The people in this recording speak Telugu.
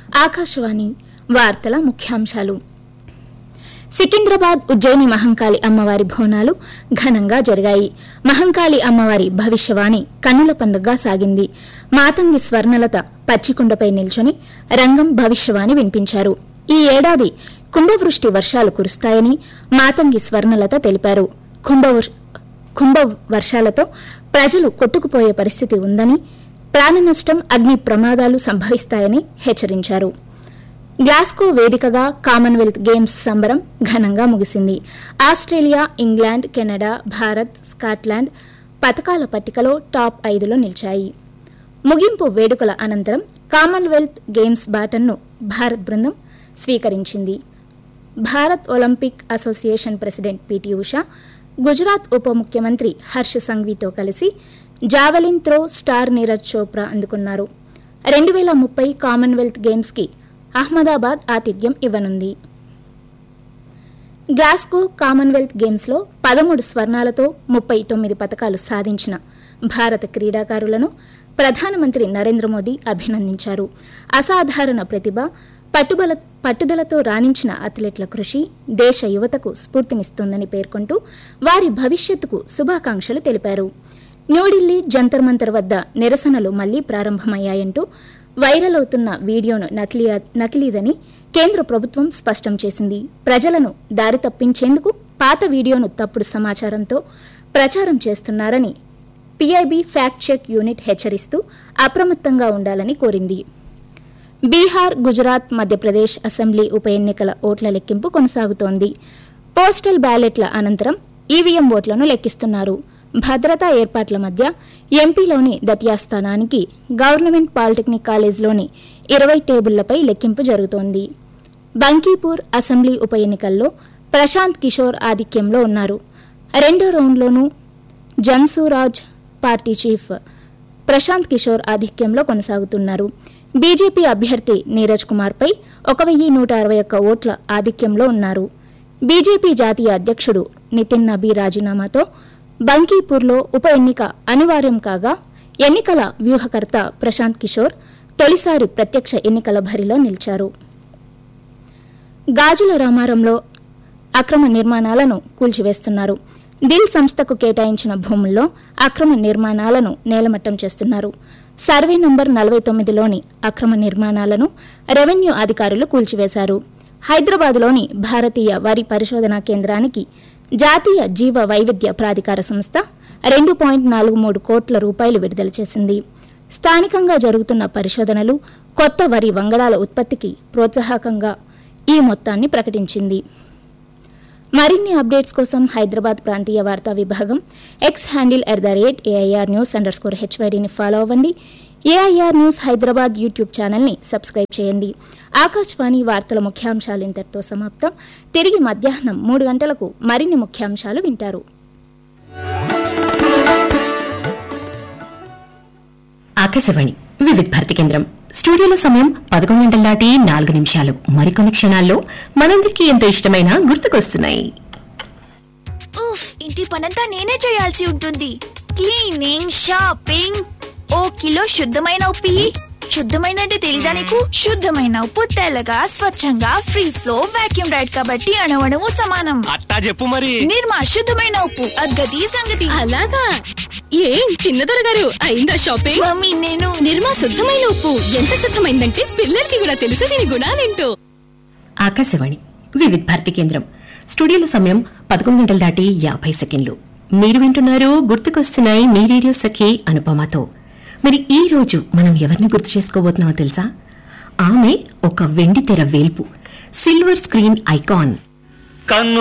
ఆకాశవాణి వార్తల ముఖ్యాంశాలు సికింద్రాబాద్ ఉజ్జయిని మహంకాళి అమ్మవారి బోనాలు ఘనంగా జరిగాయి మహంకాళి అమ్మవారి భవిష్యవాణి కన్నుల పండుగగా సాగింది మాతంగి స్వర్ణలత పచ్చికుండపై నిల్చొని రంగం భవిష్యవాణి వినిపించారు ఈ ఏడాది కుంభవృష్టి వర్షాలు కురుస్తాయని మాతంగి స్వర్ణలత తెలిపారు కుంభవృ- కుంభ వర్షాలతో ప్రజలు కొట్టుకుపోయే పరిస్థితి ఉందని ప్రాణ నష్టం అగ్ని ప్రమాదాలు సంభవిస్తాయని హెచ్చరించారు గ్లాస్కో వేదికగా కామన్వెల్త్ గేమ్స్ సంబరం ఘనంగా ముగిసింది Australia England Canada Bharat Scotland పథకాల పట్టికలో టాప్ ఐదులో నిలిచాయి ముగింపు వేడుకల అనంతరం కామన్వెల్త్ గేమ్స్ బాటన్ను భారత్ బృందం స్వీకరించింది Bharat Olympic association president P T Usha Gujarat ఉప ముఖ్యమంత్రి హర్ష సంఘ్వీతో కలిసి javelin throw star Neeraj Chopra అందుకున్నారు రెండు వేల ముప్పై కామన్వెల్త్ గేమ్స్కి అహ్మదాబాద్ ఆతిథ్యం ఇవ్వనుంది గ్లాస్గో కామన్వెల్త్ గేమ్స్లో పదమూడు స్వర్ణాలతో ముప్పై తొమ్మిది పథకాలు సాధించిన భారత క్రీడాకారులను ప్రధానమంత్రి నరేంద్ర మోదీ అభినందించారు అసాధారణ ప్రతిభ పట్టుబల పట్టుదలతో రాణించిన అథ్లెట్ల కృషి దేశ యువతకు స్ఫూర్తినిస్తోందని పేర్కొంటూ వారి భవిష్యత్తుకు శుభాకాంక్షలు తెలిపారు న్యూఢిల్లీ జంతర్ మంతర్ వద్ద నిరసనలు మళ్లీ ప్రారంభమయ్యాయంటూ వైరల్ అవుతున్న వీడియోను నకిలీ నకిలీదని కేంద్ర ప్రభుత్వం స్పష్టం చేసింది ప్రజలను దారి తప్పించేందుకు పాత వీడియోను తప్పుడు సమాచారంతో ప్రచారం చేస్తున్నారని పీఐబీ ఫ్యాక్ట్ చెక్ యూనిట్ హెచ్చరిస్తూ అప్రమత్తంగా ఉండాలని కోరింది బీహార్ గుజరాత్ మధ్యప్రదేశ్ అసెంబ్లీ ఉప ఎన్నికల ఓట్ల లెక్కింపు కొనసాగుతోంది పోస్టల్ బ్యాలెట్ల అనంతరం ఈవీఎం ఓట్లను లెక్కిస్తున్నారు భద్రతా ఏర్పాట్ల మధ్య ఎంపీలోని దతియా స్థానానికి గవర్నమెంట్ పాలిటెక్నిక్ కాలేజ్లోని ఇరవై టేబుళ్లపై లెక్కింపు జరుగుతోంది బంకీపూర్ అసెంబ్లీ ఉప ఎన్నికల్లో ప్రశాంత్ కిషోర్ ఆధిక్యంలో ఉన్నారు రెండో రౌండ్లోనూ జన్సూరాజ్ పార్టీ చీఫ్ ప్రశాంత్ కిషోర్ ఆధిక్యంలో కొనసాగుతున్నారు బీజేపీ అభ్యర్థి నీరజ్ కుమార్పై ఒక వెయ్యి నూట అరవై ఒక్క ఓట్ల ఆధిక్యంలో ఉన్నారు బీజేపీ జాతీయ అధ్యక్షుడు నితిన్ నబీ రాజీనామాతో బంకీపూర్లో ఉప ఎన్నిక అనివార్యం కాగా ఎన్నికల వ్యూహకర్త ప్రశాంత్ కిషోర్ తొలిసారి ప్రత్యక్ష ఎన్నికల బరిలో నిలిచారు గాజుల రామారంలో అక్రమ నిర్మాణాలను కూల్చివేస్తున్నారు దిల్ సంస్థకు కేటాయించిన భూముల్లో అక్రమ నిర్మాణాలను నేలమట్టం చేస్తున్నారు సర్వే నంబర్ నలభై తొమ్మిదిలోని అక్రమ నిర్మాణాలను రెవెన్యూ అధికారులు కూల్చివేశారు హైదరాబాద్లోని భారతీయ వరి పరిశోధనా కేంద్రానికి జాతీయ జీవ వైవిధ్య ప్రాధికార సంస్థ రెండు పాయింట్ నాలుగు మూడు కోట్ల రూపాయలు విడుదల చేసింది స్థానికంగా జరుగుతున్న పరిశోధనలు కొత్త వరి వంగడాల ఉత్పత్తికి ప్రోత్సాహకంగా ఈ మొత్తాన్ని ప్రకటించింది మరిన్ని అప్డేట్స్ కోసం హైదరాబాద్ ప్రాంతీయ వార్తా విభాగం X handle at the rate AIR news underscore హెచ్వైడీని ఫాలో అవ్వండి ఏఐఆర్ న్యూస్ హైదరాబాద్ యూట్యూబ్ ఛానల్ని సబ్స్క్రైబ్ చేయండి ఆకాశవాణి వార్తల ముఖ్యాంశాలు ఇంతటితో సమాప్తం తిరిగి మధ్యాహ్నం మూడు గంటలకు మరిన్ని ముఖ్యాంశాలు వింటారు ఆకాశవాణి వివిధ భారతి కేంద్రం స్టూడియోలో సమయం పదకొండు గంటల దాటి నాలుగు నిమిషాలు మరికొన్ని క్షణాల్లో మనందరికీ ఎంతో ఇష్టమైన గుర్తుకొస్తున్నాయి ఉఫ్ ఇంటి పనంతా నేనే చేయాల్సి ఉంటుంది క్లీనింగ్ షాపింగ్ ఓ కిలో శుద్ధమైన ఉప్పు ఇయ్యి. శుద్ధమైన అంటే తెలీదా నీకు శుద్ధమైన ఉప్పు తెల్లగా స్వచ్ఛంగా ఫ్రీ ఫ్లో వాక్యూమ్ రైడ్ కాబట్టి అణవణము సమానం అట్టా చెప్పు మరి నిర్మా శుద్ధమైన ఉప్పు అద్గతి సంగతి అలాగా ఏం చిన్నదొర గారు అయిందా షాపింగ్ మమ్మీ నేను నిర్మా శుద్ధమైన ఉప్పు ఎంత శుద్ధమైందంటే పిల్లలకి కూడా తెలుసు దీని గుణాలేంటో ఆకాశవాణి వివిధ భారతి కేంద్రం స్టూడియోలో సమయం పదకొండు గంటల దాటి యాభై సెకండ్లు మీరు వింటున్నారు గుర్తుకొస్తున్నాయి మీ రేడియో సఖి అనుపమతో మరి ఈ రోజు మనం ఎవరిని గుర్తు చేసుకోబోతున్నామో తెలుసా ఆమె ఒక వెండి తెర వేల్పు సిల్వర్ స్క్రీన్ ఐకాన్ కన్ను